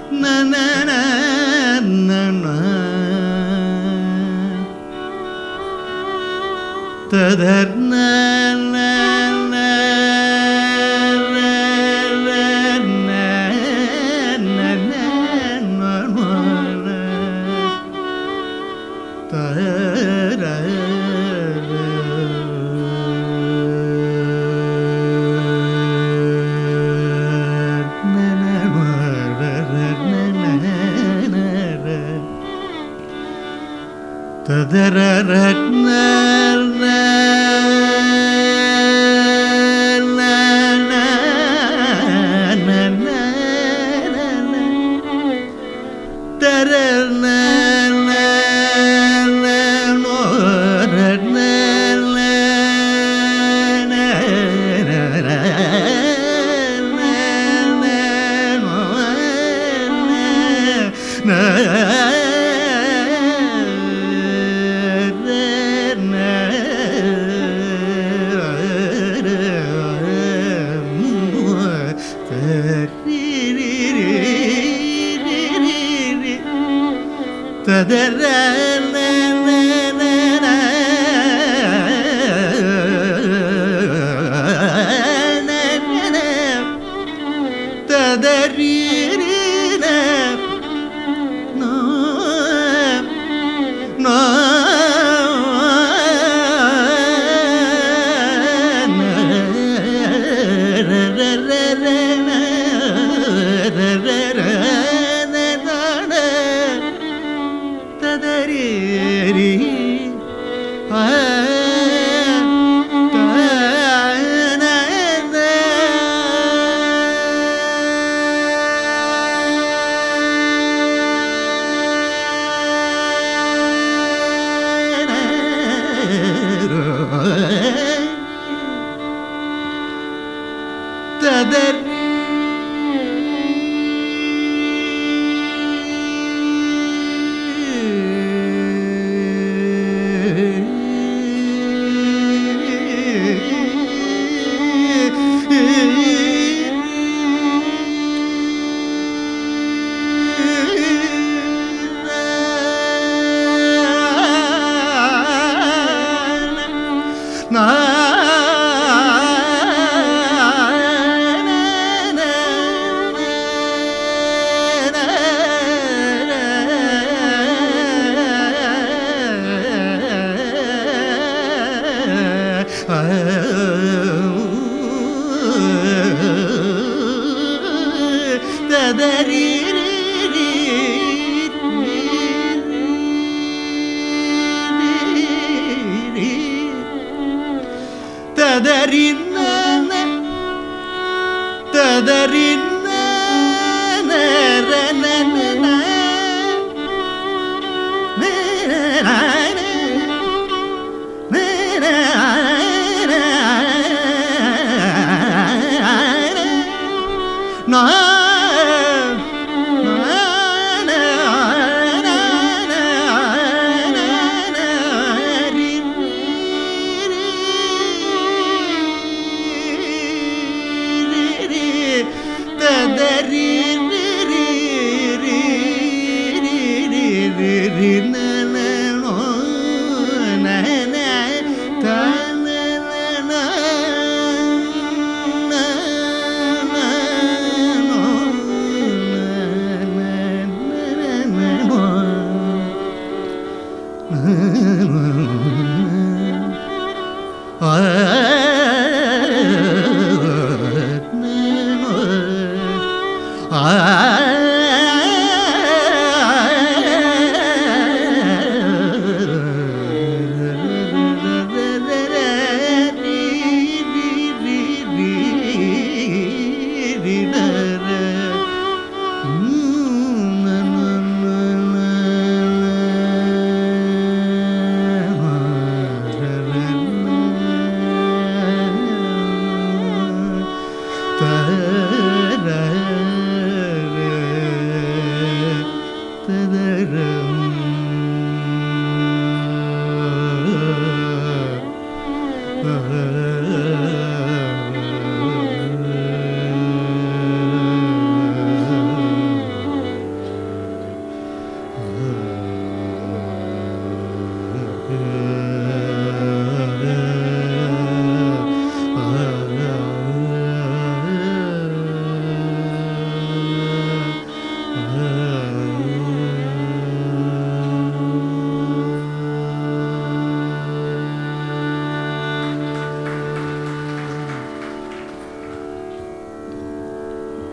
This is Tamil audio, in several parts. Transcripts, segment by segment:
ததர்ன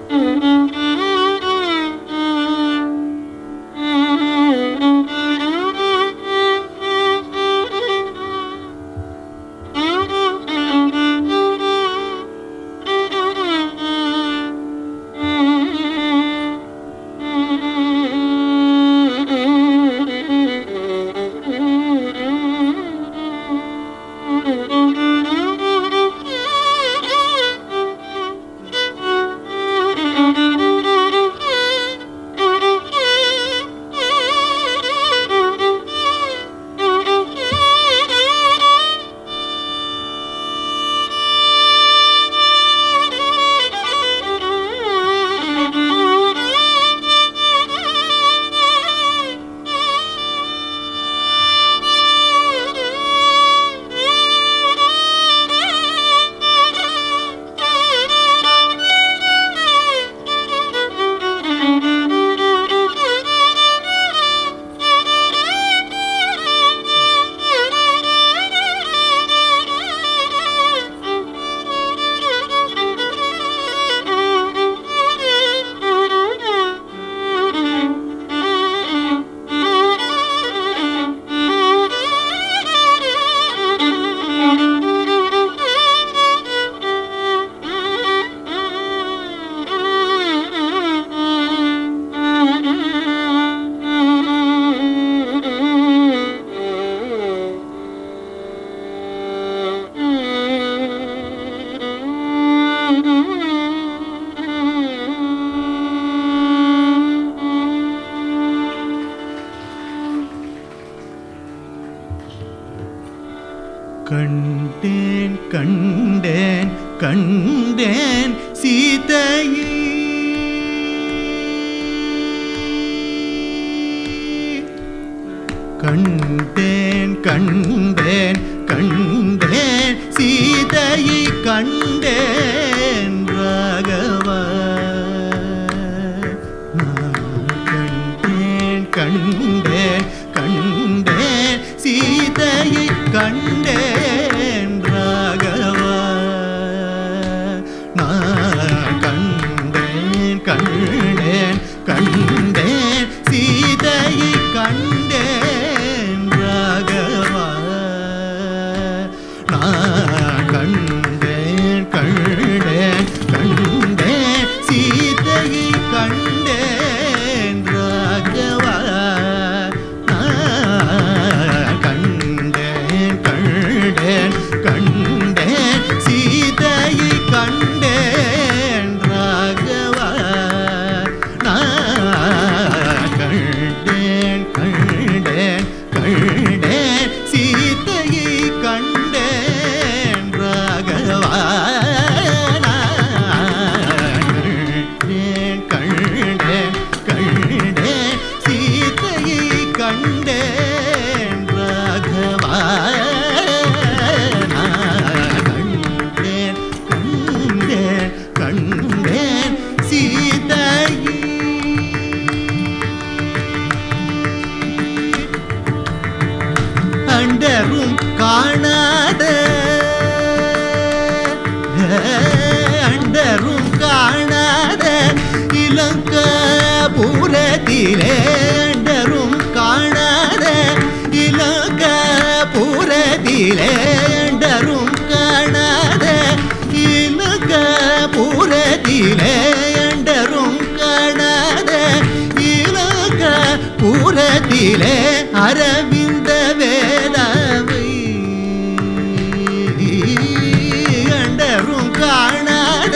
கண்டேன் கண்டேன் கண்டேன் சீதையை கண்டேன் கண்டேன் கண்டேன் சீதையை கண்டேன் ராகவா நான் கண்டேன் கண்டேன் கண்டேன் சீதையை கண்டேன் ராகவா நான் கண்டேன் கண்டேன் கண்டேன் சீதையை கண்டேன் ராகவா நான் கண்டேன் கண்டேன் கண்டேன் சீதையை கண்டேன் ராகவா நான் கண்டேன் கண்டேன் கண்டேன் சீதையை கண்டேன் ராகவா நான் கண்டேன் கண்டேன் கண்டேன் சீதையை கண்டேன் ராகவா நான் கண்டேன் கண்டேன் கண்டேன் சீதையை கண்டேன் ராகவா நான் கண்டேன் கண்டேன் கண்டேன் சீதையை அண்டரும் காணாத அண்டரும் காணாத இலங்கபுரத்திலே அண்டரும் காணாத இலங்கபுரத்திலே அண்டரும் காணாத இலங்கபுரத்திலே அண்டரும் காணாத இலங்கபுரத்திலே அரவிந்த வேதாவை அண்டரும் காணாத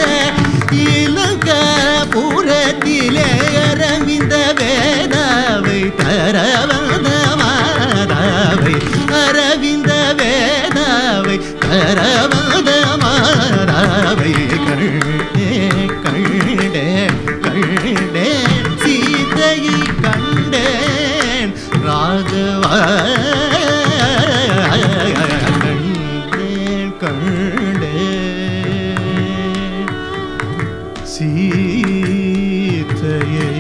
இலங்கபுரத்திலே அரவிந்த வேதாவை தரவந்த மாதாவை அரவிந்த வேதாவை தரவந்த மாதாவை கண்டே கண்டே கண்டே சீதையை கண்டேன் ராகவா கண்டேன் கண்டேன் சீதையை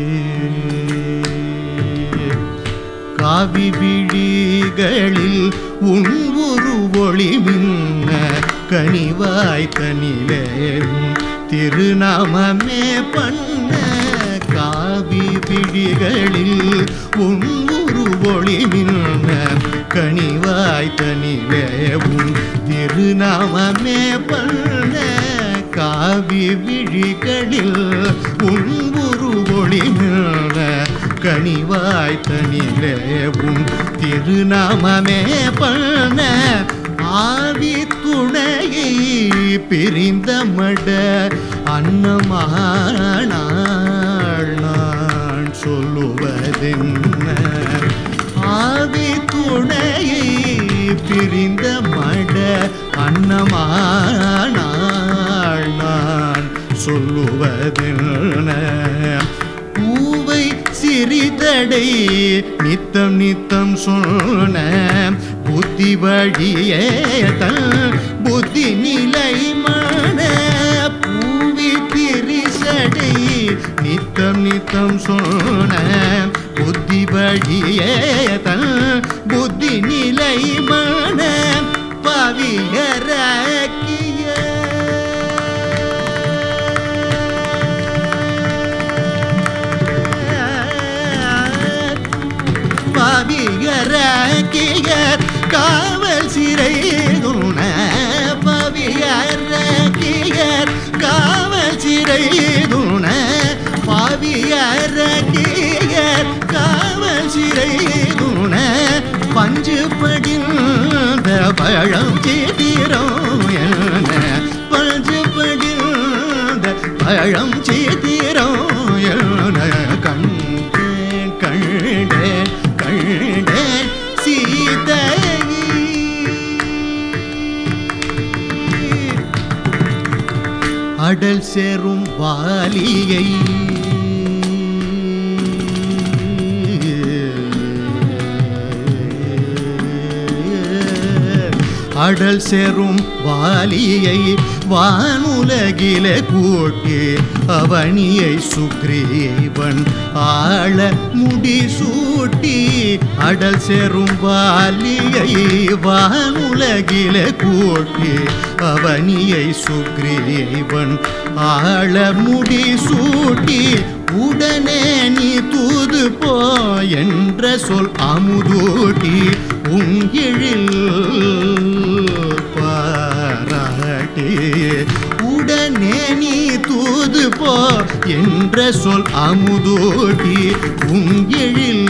காவி விழிகளில் உன் ஒரு ஒளி மின்ன கனிவாய் தனிலே உன் திருநாமமே பண்ண காவி விழிகளில் உன் உருவொளி மின்ன கனிவாய் தனிலே உன் திருநாமமே பண்ண காவி விழிகளில் உன் உருவொளி மின்ன கனிவாய் தனிலே உன் திருநாமமே பண்ண ஆவி துணையை பிரிந்த மட அன்னமானாள் நான் சொல்லுவதென்ன ஆவி துணையை பிரிந்த மட அன்னமானாள் நான் சொல்லுவதென்ன பூவை சிறிதடை நித்தம் நித்தம் சொன்ன புத்தி வழியே தன் புத்தி நிலை மன பூவி திரிசடை நித்தம் நித்தம் சொன்ன புத்தி வழியே தன் புத்தி நிலை மன பவியராக்கிய பவியராக்கியர் காவல் சிறை துண பவியராக்கியர் காவல் சிறை துண பவியராக்கியர் காவல் சிறை துண பஞ்சு படிந்த பழம் சீத்திரம் என்ன பஞ்சு படிந்த பழம் சீத்திரம் என்ன கண்டேன் கண்டேன் கண்டேன் சீதையை அடல் சேரும் வாலியை அடல் சேரும் வாலியை வானுலகில கூட்டி அவனியை சுக்ரீவன் ஆள முடி சூட்டி அடல் சேரும் வாலியை வானுலகில கூட்டி அவனியை சுக்ரீவன் ஆள முடி சூட்டி உடனே நீ தூது போ என்ற சொல் அமுதூட்டி உங்கிழில் பாராட்டி உடனே நீ தூது போ என்ற சொல் அமுதூட்டி உங்கிழில்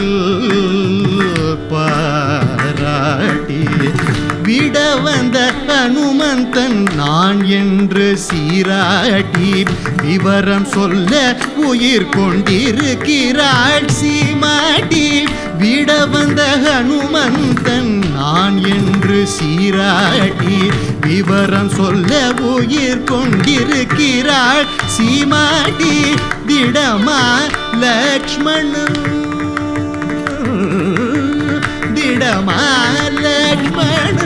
பாராட்டி விட வந்த ஹனுமந்தன் நான் என்று சீராட்டி விவரம் சொல்ல உயிர் கொண்டிருக்கிறாள் சீமாட்டி விட வந்த ஹனுமந்தன் நான் என்று சீராட்டி விவரம் சொல்ல உயிர் கொண்டிருக்கிறாள் சீமாட்டி திடமா லக்ஷ்மணன் திடமா லக்ஷ்மண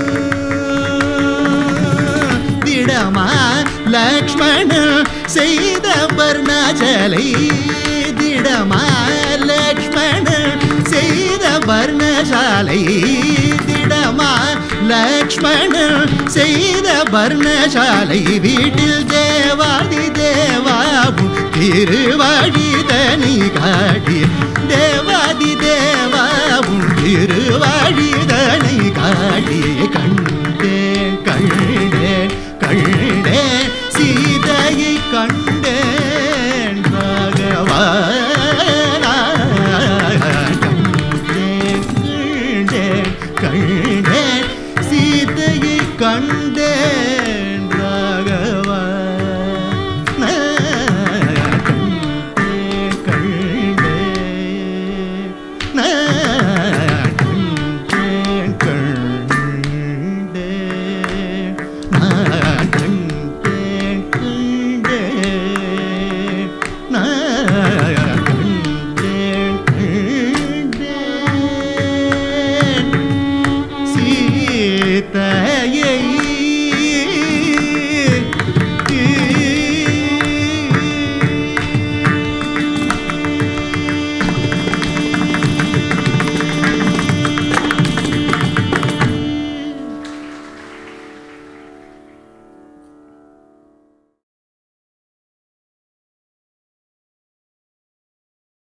திடமா லக்ஷ்மண செய்த வர்ணஜலை திடமா லக்ஷ்மண செய்த வர்ணசாலை திடமா லக்ஷ்மண செய்த வர்ணசாலை வீட்டில் தேவாதி தேவாவும் திருவாழிதனி காட்டி தேவாதி தேவாவும் திருவாழிதனை காட்டி கண்